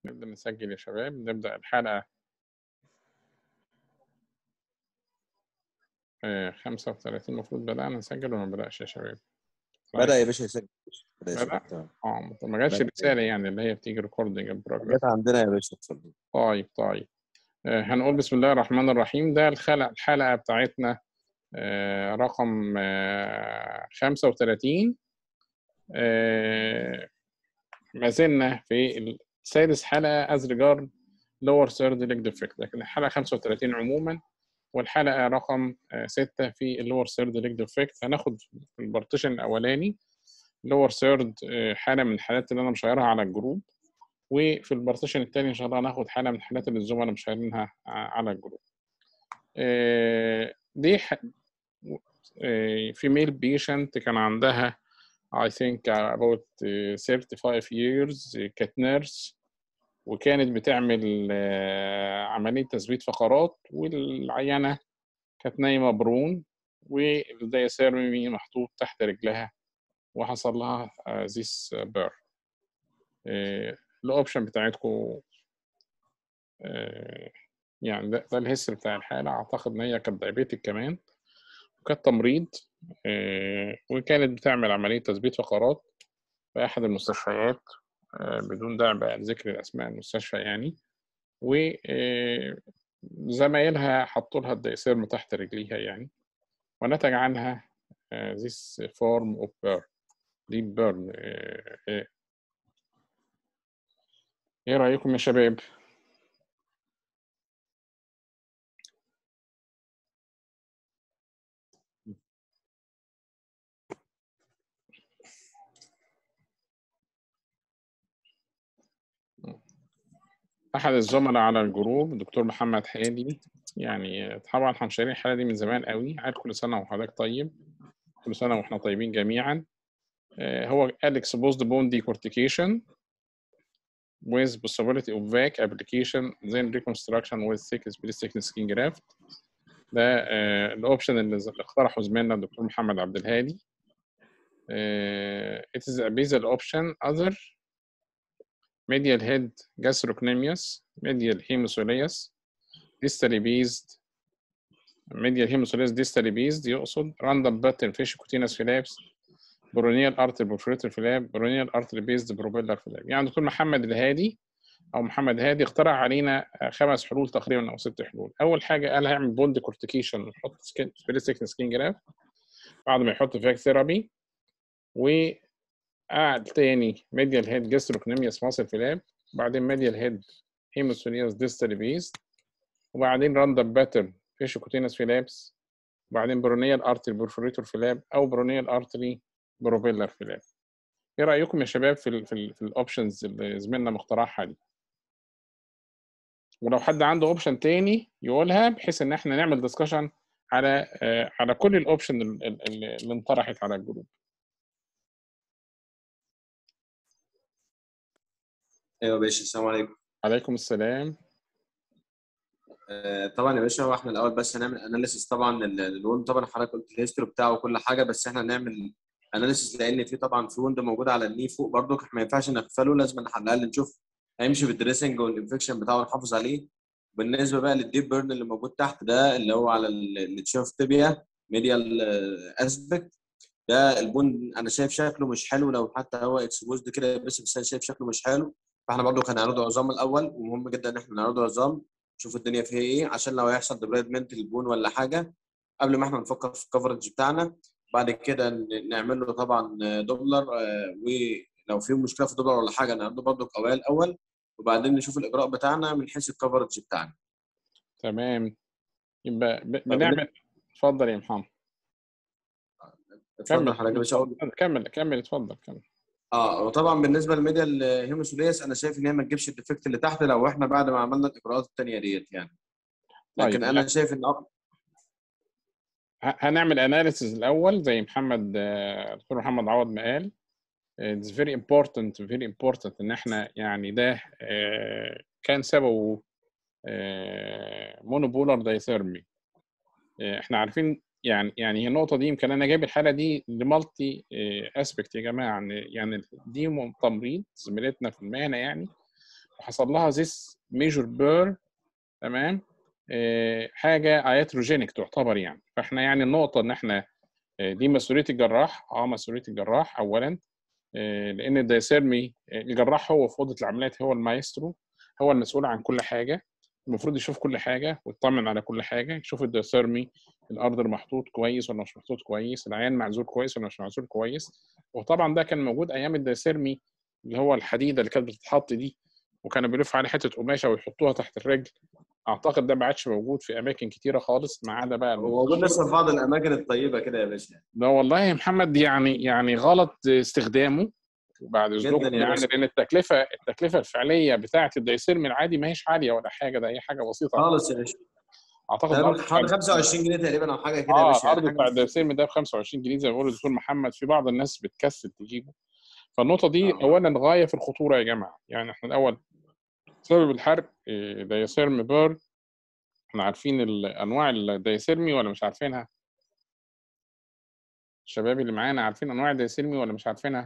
نبدأ نسجل يا شباب نبدأ الحلقة آه، 35 المفروض بدأنا نسجل ولا ما بدأش يا شباب؟ بدأ يا باشا يسجل بدأ بدأ؟ يسجل تمام اه ما جاتش بدأ. رسالة يعني اللي هي بتيجي ريكوردنج بروجرام جت عندنا يا باشا اتفضل طيب طيب آه، هنقول بسم الله الرحمن الرحيم ده الخلق الحلقة بتاعتنا آه، رقم آه، 35 آه، ما زلنا في السادس حلقة as regard lower third leg defect لكن الحلقة 35 عموما والحلقة رقم 6 في اللور ثيرد leg defect هناخد في البارتيشن الأولاني lower third آه، حالة من الحالات اللي أنا مشيرها على الجروب وفي البارتيشن التاني إن شاء الله هناخد حالة من الحالات اللي الزملاء مشيرينها ع- على الجروب آه، دي فيميل بيشنت كان عندها I think about uh, 35 years uh, كانت نيرس وكانت بتعمل آه، عملية تثبيت فقرات والعينة كانت نايمة برون والدايسيرمي محطوط تحت رجلها وحصل لها ذيس بير الاوبشن بتاعتكم يعني ده, ده الهيستوري بتاع الحالة اعتقد ان هي كانت دايبيتك كمان وكانت تمريض آه، وكانت بتعمل عملية تثبيت فقرات في أحد المستشفيات آه، بدون داعي بقى لذكر الأسماء المستشفى يعني وزمايلها حطوا لها الدايسيرم تحت رجليها يعني ونتج عنها آه، this form of burn deep burn آه، آه. ايه رأيكم يا شباب؟ أحد الزملاء على الجروب الدكتور محمد هادي يعني طبعا احنا شايلين الحالة دي من زمان قوي قال كل سنة وحضرتك طيب كل سنة واحنا طيبين جميعا آه، هو قال exposed bone decortication with possibility of VAC application then reconstruction with thick split thickness skin graft ده آه، الاوبشن اللي ز- اقترحه زميلنا الدكتور محمد عبد الهادي آه، it is a basal option other medial head gastrocnemius medial hemocoelius distally based medial hemocoelius distally based يقصد random pattern facial cutaneous flaps برونيال ارتري بروفريتور فلاب برونيال ارتري بيزد بروبيلر فلاب يعني دكتور محمد الهادي او محمد هادي اقترح علينا خمس حلول تقريبا او ست حلول اول حاجه قال هيعمل بوند كورتيكيشن ويحط سكين سبيريستيك سكين جراف بعد ما يحط فاك ثيرابي وقعد تاني ميديال هيد جاستروكنيميوس ماسل فلاب بعدين ميديال هيد هيموسونيوس ديستالي بيزد وبعدين راندم باترن فيشو كوتينس فيلابس وبعدين برونيال ارتري بورفوريتور فلاب او برونيال ارتري بروبيلر فلاب ايه رايكم يا شباب في ال في, ال في الاوبشنز اللي زميلنا مقترحها دي ولو حد عنده اوبشن تاني يقولها بحيث ان احنا نعمل ديسكشن على آه، على كل الاوبشن ال- ال- اللي اللي انطرحت على الجروب ايوه يا باشا السلام عليكم عليكم السلام آه، طبعا يا باشا هو احنا الاول بس هنعمل اناليسيس طبعا لل- للوند طبعا حضرتك قلت الهيستوري بتاعه وكل حاجه بس احنا هنعمل اناليسيس لان في طبعا في وند موجوده على الني فوق برضو ما ينفعش نغفله لازم على الاقل نشوف هيمشي بالدريسنج والانفكشن بتاعه ونحافظ عليه بالنسبه بقى للديب بيرن اللي موجود تحت ده اللي هو على التشيف تibia ميديال اسبكت ده البون انا شايف شكله مش حلو لو حتى هو اكسبوزد كده بس بس انا شايف شكله مش حلو فاحنا برضو كان هنعرضه عظام الاول ومهم جدا ان احنا نعرضه عظام نشوف الدنيا فيها ايه عشان لو هيحصل ديبلايدمنت للبون ولا حاجه قبل ما احنا نفكر في الكفرج بتاعنا بعد كده ن- نعمل له طبعا دوبلر آه، ولو في مشكله في الدوبلر ولا حاجه نعرضه برضو قويه الاول وبعدين نشوف الاجراء بتاعنا من حيث الكفرج بتاعنا تمام يبقى ب- طب بنعمل اتفضل يا محمد اتفضل كمل حضرتك يا باشا أقول- كمل كمل اتفضل كمل اه وطبعا بالنسبه للميديا الهيموسوليس انا شايف ان هي ما تجيبش الديفكت اللي تحت لو احنا بعد ما عملنا الاجراءات الثانيه ديت يعني لكن طيب انا شايف ان أق- ه- هنعمل اناليسيز الاول زي محمد آه، دكتور محمد عوض ما قال it's very important very important ان احنا يعني ده آه، كان سببه مونوبولار دايثيرمي احنا عارفين يعني يعني النقطه دي يمكن انا جايب الحاله دي لمالتي اسبكت يا جماعه يعني يعني دي م- تمريض زميلتنا في المهنه يعني وحصل لها this major burn تمام آه، حاجه اياتروجينيك تعتبر يعني فاحنا يعني النقطه ان احنا آه، دي مسؤوليه الجراح اه مسؤوليه الجراح اولا آه، لان الدايسيرمي آه، الجراح هو في اوضه العمليات هو المايسترو هو المسؤول عن كل حاجه المفروض يشوف كل حاجه ويطمن على كل حاجه يشوف الدايسيرمي الارض محطوط كويس ولا مش محطوط كويس العيان معزول كويس ولا مش معزول كويس وطبعا ده كان موجود ايام الدايسيرمي اللي هو الحديده اللي كانت بتتحط دي وكانوا بيلفوا عليه حته قماشه ويحطوها تحت الرجل اعتقد ده ما عادش موجود في اماكن كتيره خالص ما عدا بقى هو موجود لسه في بعض الاماكن الطيبه كده يا باشا ده والله يا محمد يعني يعني غلط استخدامه بعد جداً اذنكم يا يعني باشا. لان التكلفه التكلفه الفعليه بتاعه الدايسيرمي العادي ما هيش عاليه ولا حاجه ده هي حاجه بسيطه خالص يا باشا اعتقد ده الأرض حوالي بتاع- 25 جنيه تقريبا او حاجه كده يا اه باشا يعني الارض حاجة بتاع مش- الدايسيرمي ده ب 25 جنيه زي ما بيقول الدكتور محمد في بعض الناس بتكسل تجيبه فالنقطه دي آه. اولا غايه في الخطوره يا جماعه يعني احنا الاول سبب الحرق إيه، دايسيرمي بير احنا عارفين ال- انواع الدايسيرمي ولا مش عارفينها الشباب اللي معانا عارفين انواع الدايسيرمي ولا مش عارفينها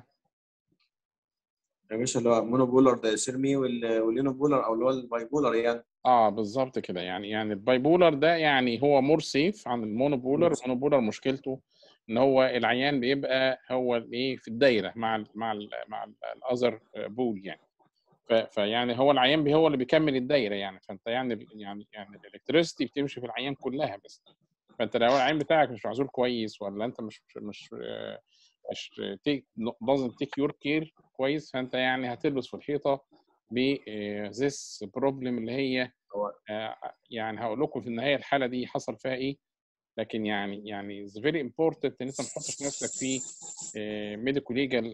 يا باشا اللي هو مونو بولر ده سيرمي وال- واللينو بولر او اللي هو الباي بولر يعني اه بالظبط كده يعني يعني الباي بولر ده يعني هو مور سيف عن المونوبولر More safe. المونوبولر مشكلته ان هو العيان بيبقى هو الايه في الدايره مع ال مع ال مع الاذر بول يعني ف- فيعني هو العيان بي- هو اللي بيكمل الدايره يعني فانت يعني يعني يعني الالكتريستي بتمشي في العيان كلها بس فانت لو العيان بتاعك مش معزول كويس ولا انت مش مش مش آه، مش take doesn't take your care كويس فانت يعني هتلبس في الحيطه ب آه، this problem اللي هي هو آه، يعني هقول لكم في النهايه الحاله دي حصل فيها ايه لكن يعني يعني it's very important ان انت ما تحطش نفسك في ميديكو ليجال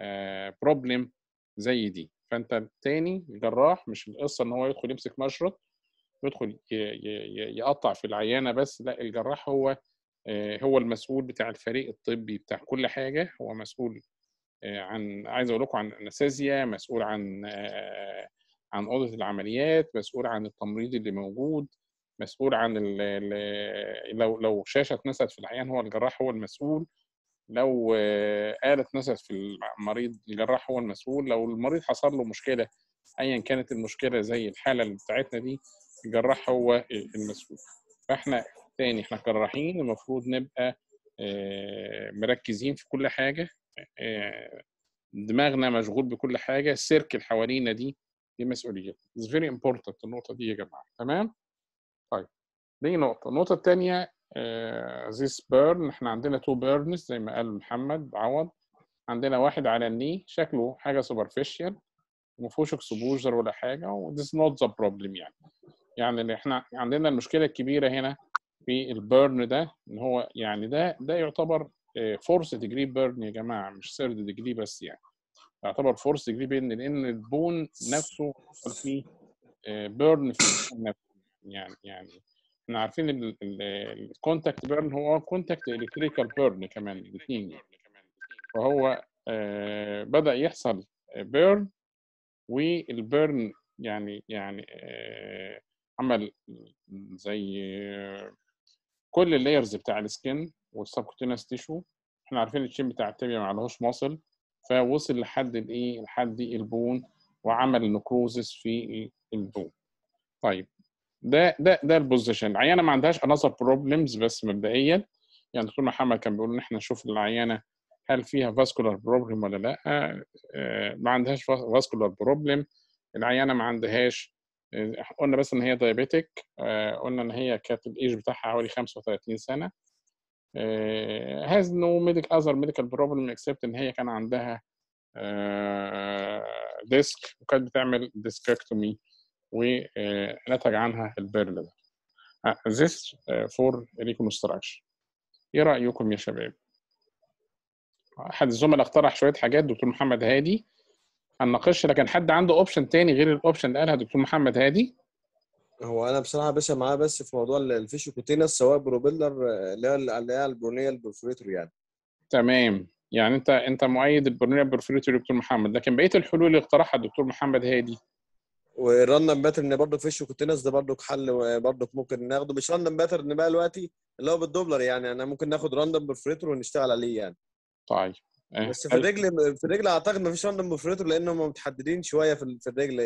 بروبلم زي دي فانت تاني الجراح مش القصه ان هو يدخل يمسك مشرط يدخل ي- ي- ي- يقطع في العيانه بس لا الجراح هو آه، هو المسؤول بتاع الفريق الطبي بتاع كل حاجه هو مسؤول آه، عن عايز اقول لكم عن انستيزيا مسؤول عن آه، عن اوضه العمليات مسؤول عن التمريض اللي موجود مسؤول عن ال ال لو لو شاشه اتنست في العيان هو الجراح هو المسؤول لو آه، آلة اتنست في المريض الجراح هو المسؤول لو المريض حصل له مشكله ايا كانت المشكله زي الحاله اللي بتاعتنا دي الجراح هو المسؤول فاحنا تاني احنا كجراحين المفروض نبقى آه، مركزين في كل حاجه آه، دماغنا مشغول بكل حاجه السيركل حوالينا دي دي مسؤوليه It's very important النقطه دي يا جماعه تمام طيب دي نقطه النقطه الثانيه this burn احنا عندنا تو بيرنز زي ما قال محمد عوض عندنا واحد على الني شكله حاجه سوبرفيشال وما فيهوش اكسبوجر ولا حاجه و this not the problem يعني يعني اللي احنا عندنا المشكله الكبيره هنا في البيرن ده ان هو يعني ده ده يعتبر فورس ديجري بيرن يا جماعه مش ثيرد ديجري بس يعني يعتبر فورس ديجري بيرن لان البون نفسه فيه بيرن في البون نفسه يعني يعني احنا عارفين الكونتاكت بيرن هو كونتاكت الكتريكال بيرن كمان الاثنين يعني فهو آه، بدا يحصل بيرن والبيرن يعني يعني آه، عمل زي آه، كل اللايرز بتاع السكن والسبكوتينس تيشو احنا عارفين الشين بتاع التibia ما عليهوش ماسل فوصل لحد الايه لحد البون وعمل نكروزس في البون طيب ده ده ده البوزيشن العيانه ما عندهاش انذر بروبلمز بس مبدئيا يعني دكتور محمد كان بيقول ان احنا نشوف العيانه هل فيها فاسكولار بروبلم ولا لا آه، ما عندهاش فاسكولار بروبلم العيانه ما عندهاش آه، قلنا بس ان هي دايابيتك قلنا ان هي كانت الايج بتاعها حوالي 35 سنه هاز نو ميديك اذر ميديكال بروبلم اكسبت ان هي كان عندها ديسك وكانت بتعمل ديسككتومي ونتج عنها البيرل ده this فور reconstruction ايه رايكم يا شباب احد الزملاء اقترح شويه حاجات دكتور محمد هادي هنناقشها لكن حد عنده اوبشن تاني غير الاوبشن اللي قالها دكتور محمد هادي هو انا بصراحه باشا معاه بس في موضوع الفيشو كوتينس سواء بروبيلر آه، اللي هي اللي هي البرونيه البرفوريتور يعني تمام يعني انت انت مؤيد البرنامج برفوريتوري دكتور محمد لكن بقيه الحلول اللي اقترحها الدكتور محمد هادي والراندم باترن برضه فيشو كوتينس ده برضه حل برضه ممكن ناخده مش راندم باترن بقى دلوقتي اللي هو بالدوبلر يعني انا ممكن ناخد راندم برفوريتور ونشتغل عليه يعني طيب آه، بس في الرجل في الرجل اعتقد ما فيش راندم برفوريتور لان هم متحددين شويه في في الرجل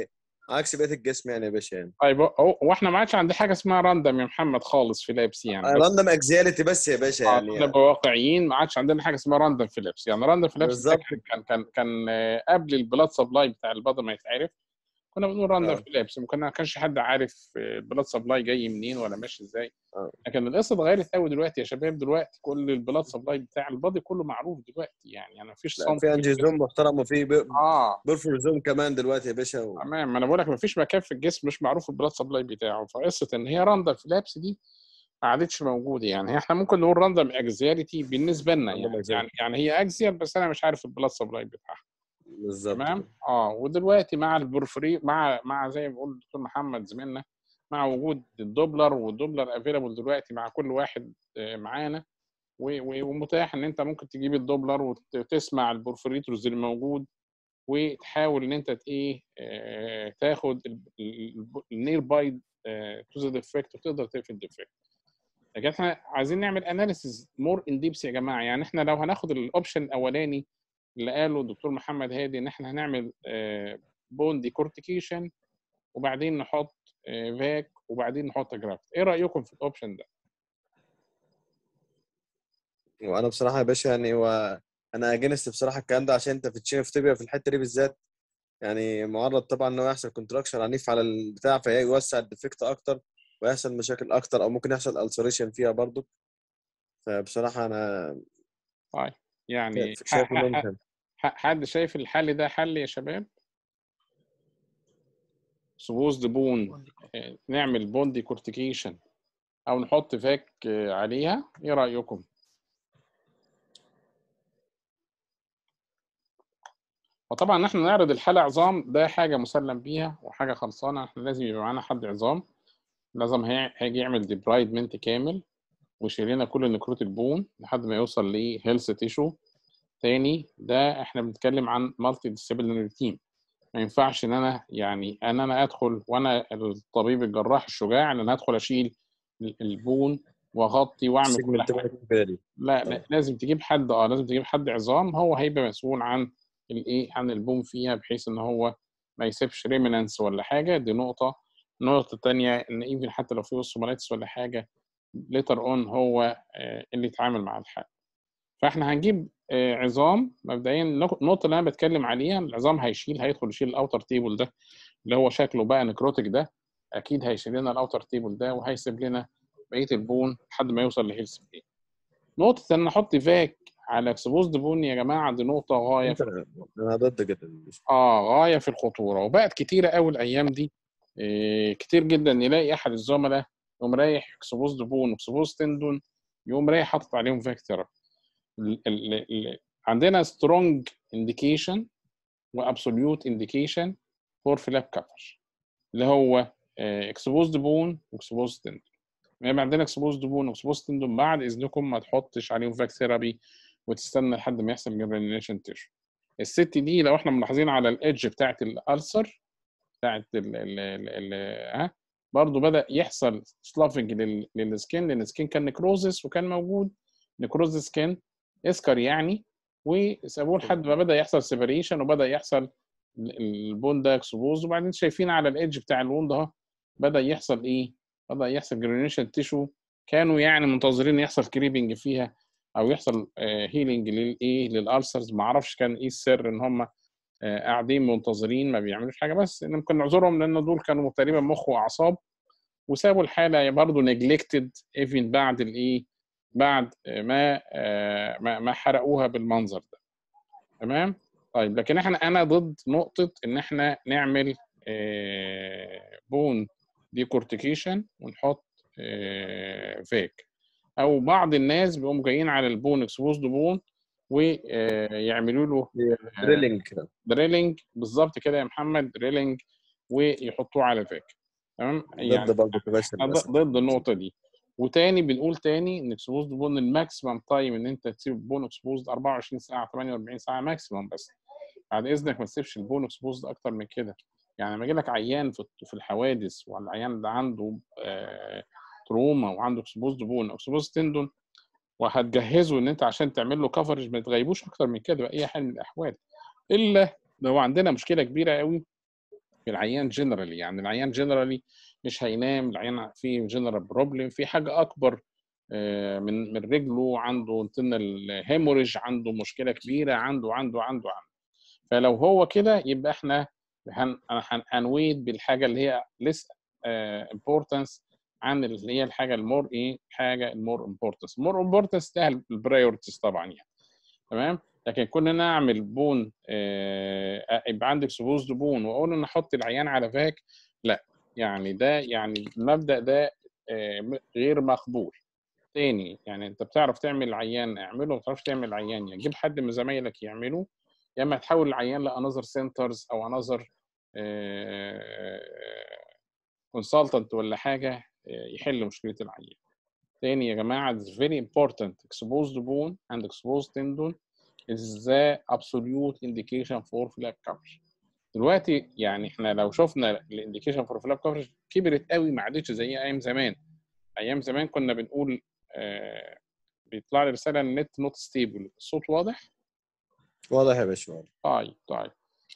عكس بقيه الجسم يعني يا باشا يعني طيب هو هو احنا ما عادش عندنا حاجه اسمها راندم يا محمد خالص في لابس يعني بس راندوم اكزياليتي بس يا باشا عشان يعني نبقى واقعيين ما عادش عندنا حاجه اسمها راندم في لابس يعني راندم في لابس ده بالظبط. كان كان كان, كان آه، قبل البلاد سبلاي بتاع البدن ما يتعرف كنا بنقول راندم آه. في لابس ما كنا- ما كانش حد عارف آه، البلاد سبلاي جاي منين ولا ماشي ازاي آه. لكن القصه اتغيرت قوي دلوقتي يا شباب دلوقتي كل البلاد سبلاي بتاع البادي كله معروف دلوقتي يعني يعني ما فيش لا صمت في انجيزوم محترم وفي اه بيرفورزوم كمان دلوقتي يا باشا و... تمام ما انا بقول لك ما فيش مكان في الجسم مش معروف البلاد سبلاي بتاعه فقصه ان هي راندم في لابس دي ما عادتش موجوده يعني احنا ممكن نقول راندم اكزياليتي بالنسبه لنا Random يعني axiality. يعني, يعني هي اكزيال بس انا مش عارف البلاد سبلاي بتاعها بالظبط تمام كده. اه ودلوقتي مع البورفري مع مع زي ما بيقول الدكتور محمد زميلنا مع وجود الدوبلر والدوبلر افيلابل دلوقتي مع كل واحد آه، معانا و- و- ومتاح ان انت ممكن تجيب الدوبلر وت- وتسمع البورفريتورز اللي موجود وتحاول ان انت ت- ايه آه، تاخد النير باي تو ذا ديفكت وتقدر تقفل الديفكت لكن احنا عايزين نعمل اناليسيز مور ان ديبس يا جماعه يعني احنا لو هناخد الاوبشن الاولاني اللي قاله الدكتور محمد هادي ان احنا هنعمل بون ديكورتيكيشن وبعدين نحط آه، فاك وبعدين نحط جرافت ايه رايكم في الاوبشن ده وانا بصراحه يا باشا يعني هو انا اجنست بصراحه الكلام ده عشان انت في تشين اوف تibia في الحته دي بالذات يعني معرض طبعا ان هو يحصل كونتراكشن عنيف على البتاع فيوسع الديفكت اكتر ويحصل مشاكل اكتر او ممكن يحصل السريشن فيها برضو فبصراحه انا طيب يعني شايف شايف ح- انه ح- ممكن ح- حد شايف الحل ده حل يا شباب سبوز بون نعمل بون ديكورتيكيشن او نحط فاك آه، عليها ايه رايكم وطبعا احنا نعرض الحاله عظام ده حاجه مسلم بيها وحاجه خلصانه احنا لازم يبقى معانا حد عظام لازم هي- هيجي يعمل ديبرايدمنت كامل ويشيل لنا كل النكروتيك بون لحد ما يوصل لهيلث تيشو تاني ده احنا بنتكلم عن مالتي ديسيبلينري تيم ما ينفعش ان انا يعني ان انا ادخل وانا الطبيب الجراح الشجاع ان انا ادخل اشيل ال- البون واغطي واعمل كل سيجمنت حاجه كده دي لا لا لازم تجيب حد اه لازم تجيب حد عظام هو هيبقى مسؤول عن الايه عن البوم فيها بحيث ان هو ما يسيبش ريمنانس ولا حاجه دي نقطه النقطه الثانيه ان ايفن حتى لو في اوستومالايتس ولا حاجه ليتر اون هو آه، اللي يتعامل مع الحاله فاحنا هنجيب آه، عظام مبدئيا النق- النقطه اللي انا بتكلم عليها العظام هيشيل هيدخل يشيل الاوتر تيبل ده اللي هو شكله بقى نكروتيك ده اكيد هيشيل لنا الاوتر تيبل ده وهيسيب لنا بقيه البون لحد ما يوصل لهيلث بلاي نقطه ان احط فاك على اكسبوزد بون يا جماعه دي نقطه غايه انت انا ضد كده اه غايه في الخطوره وبقت كتيره قوي الايام دي إيه كتير جدا نلاقي احد الزملاء يقوم رايح اكسبوزد بون واكسبوز تندون يقوم رايح حاطط عليهم فاكتور عندنا سترونج انديكيشن وابسوليوت انديكيشن فور فلاب كفر اللي هو اكسبوزد بون واكسبوزد تندون يبقى عندنا اكسبوزد بون واكسبوزد تندون بعد اذنكم ما تحطش عليهم فاك ثيرابي وتستنى لحد ما يحصل جرانيوليشن تيشو الست دي لو احنا ملاحظين على الايدج بتاعت الالسر بتاعت ال ال ال ال ها برضه بدا يحصل سلافنج للسكين لان السكين كان نكروزس وكان موجود نكروز سكين اسكر يعني وسابوه لحد ما بدا يحصل سيبريشن وبدا يحصل البون ده اكسبوز وبعدين شايفين على الايدج بتاع الوند اهو بدا يحصل ايه؟ بدا يحصل جرانيشن تيشو كانوا يعني منتظرين يحصل كريبنج فيها او يحصل هيلينج للايه للالسرز ما اعرفش كان ايه السر ان هم قاعدين منتظرين ما بيعملوش حاجه بس إن ممكن نعذرهم لان دول كانوا تقريبا مخ واعصاب وسابوا الحاله برضه نجلكتد ايفن بعد الايه بعد ما ما ما حرقوها بالمنظر ده تمام طيب لكن احنا انا ضد نقطه ان احنا نعمل بون ديكورتيكيشن ونحط فيك او بعض الناس بيقوموا جايين على البون اكسبوزد بون ويعملوا له دريلينج كده دريلينج بالظبط كده يا محمد دريلينج ويحطوه على فيك تمام ضد برضه يا باشا أنا ضد ضد النقطه دي وتاني بنقول تاني ان اكسبوزد بون الماكسيمم تايم ان انت تسيب البون اكسبوزد 24 ساعه 48 ساعه ماكسيمم بس بعد اذنك ما تسيبش البون اكسبوزد اكتر من كده يعني لما يجي لك عيان في في الحوادث والعيان ده عنده آه تروما وعنده اكسبوزد بون اكسبوزد تندون وهتجهزه ان انت عشان تعمل له كفرج ما تغيبوش اكتر من كده باي حال من الاحوال الا لو عندنا مشكله كبيره قوي في العيان جنرالي يعني العيان جنرالي مش هينام العيان فيه جنرال بروبلم في حاجه اكبر آه، من من رجله عنده انترنال هيموريج عنده مشكله كبيره عنده عنده عنده عنده فلو هو كده يبقى احنا هن هن- هنويد بالحاجه اللي هي لسه امبورتنس عن اللي هي الحاجه المور ايه حاجه المور امبورتنس المور امبورتنس ده البرايورتيز طبعا يعني تمام لكن كنا نعمل بون آه، يبقى عندك سبوزد بون واقول ان احط العيان على فاك لا يعني ده يعني المبدا ده آه، م- غير مقبول تاني يعني انت بتعرف تعمل عيان اعمله ما بتعرفش تعمل عيان يعني جيب حد من زمايلك يعمله يا اما تحول العيان لانذر سنترز او انذر كونسلتنت ولا حاجه آه، يحل مشكله العيان تاني يا جماعه it's very important exposed bone and exposed tendon is the absolute indication for flap coverage دلوقتي يعني احنا لو شفنا الانديكيشن فور فلاب كفرج كبرت قوي ما عادتش زي ايام زمان ايام زمان كنا بنقول آه بيطلع لي رساله النت نوت ستيبل الصوت واضح واضح يا باشا واضح. طيب طيب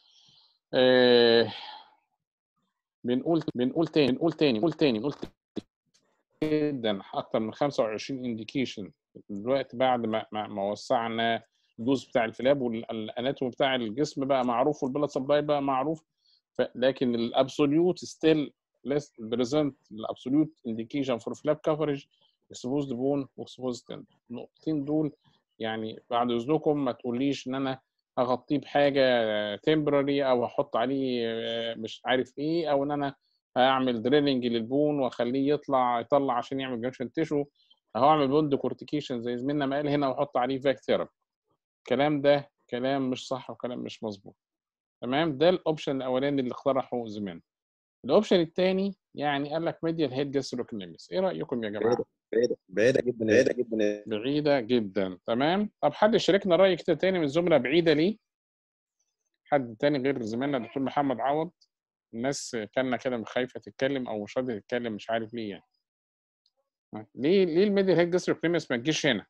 آه بنقول بنقول تاني بنقول تاني بنقول تاني بنقول تاني جدا اكتر من 25 انديكيشن دلوقتي بعد ما ما, ما وسعنا الجزء بتاع الفلاب والاناتومي بتاع الجسم بقى معروف والبلد سبلاي بقى معروف ف- لكن الابسوليوت ستيل ليس بريزنت الابسوليوت انديكيشن فور فلاب كفرج اكسبوزد بون واكسبوزد تندون النقطتين دول يعني بعد اذنكم ما تقوليش ان انا اغطيه بحاجه تمبرري او احط عليه آه، مش عارف ايه او ان انا هعمل دريلنج للبون واخليه يطلع يطلع عشان يعمل جنكشن تيشو اهو اعمل بوند كورتيكيشن زي زميلنا ما قال هنا واحط عليه فاك ثيرابي الكلام ده كلام مش صح وكلام مش مظبوط تمام ده الاوبشن الاولاني اللي اقترحه زمان الاوبشن الثاني يعني قال لك ميديال هيد جاستروكنيميس ايه رايكم يا جماعه بعيدة بعيدة جدا بعيدة جدا بعيده جدا تمام طب حد شاركنا راي كده تاني من الزملاء بعيده ليه حد تاني غير زميلنا الدكتور محمد عوض الناس كانت كده خايفه تتكلم او مش راضيه تتكلم مش عارف ليه يعني ها، ليه ليه الميديال هيد جاستروكنيميس ما تجيش هنا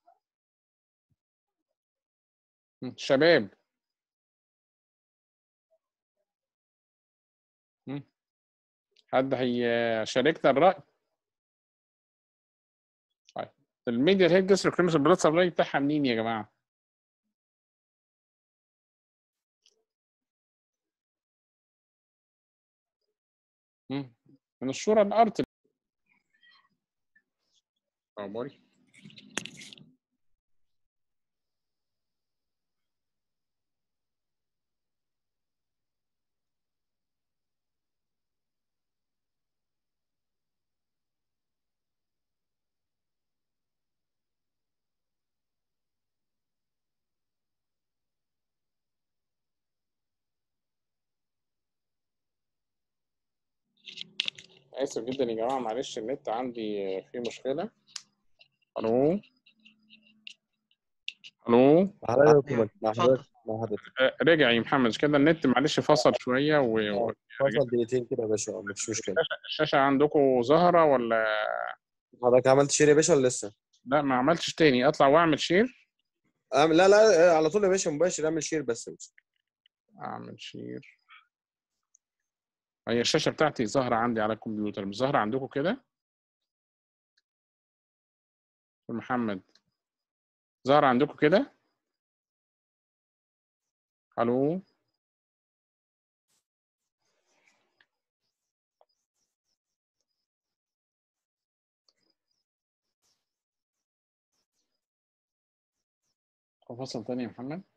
م، شباب م، حد هيشاركنا الراي طيب الميديال هيد جاستروكنيميس البلاد سبلاي بتاعها منين يا جماعه م، من الشورى الارض أخباري آسف جدا يا جماعة معلش النت عندي فيه مشكلة ألو ألو مع حضرتك أيوة، مع اتفضل. حضرتك مع حضرتك آه، رجع يا محمد كده النت معلش فصل شوية و- فصل دقيقتين كده يا باشا آه، مفيش مشكلة والشاشة عندكم ظاهرة ولا حضرتك عملت شير يا باشا ولا لسه؟ لا ما عملتش تاني أطلع وأعمل شير أعمل لا لا على طول يا باشا مباشر اعمل شير بس يا باشا أعمل شير هي الشاشة بتاعتي ظاهرة عندي على الكمبيوتر مش ظاهرة عندكم كده دكتور محمد ظاهرة عندكم كده ألو هو فصل تاني يا محمد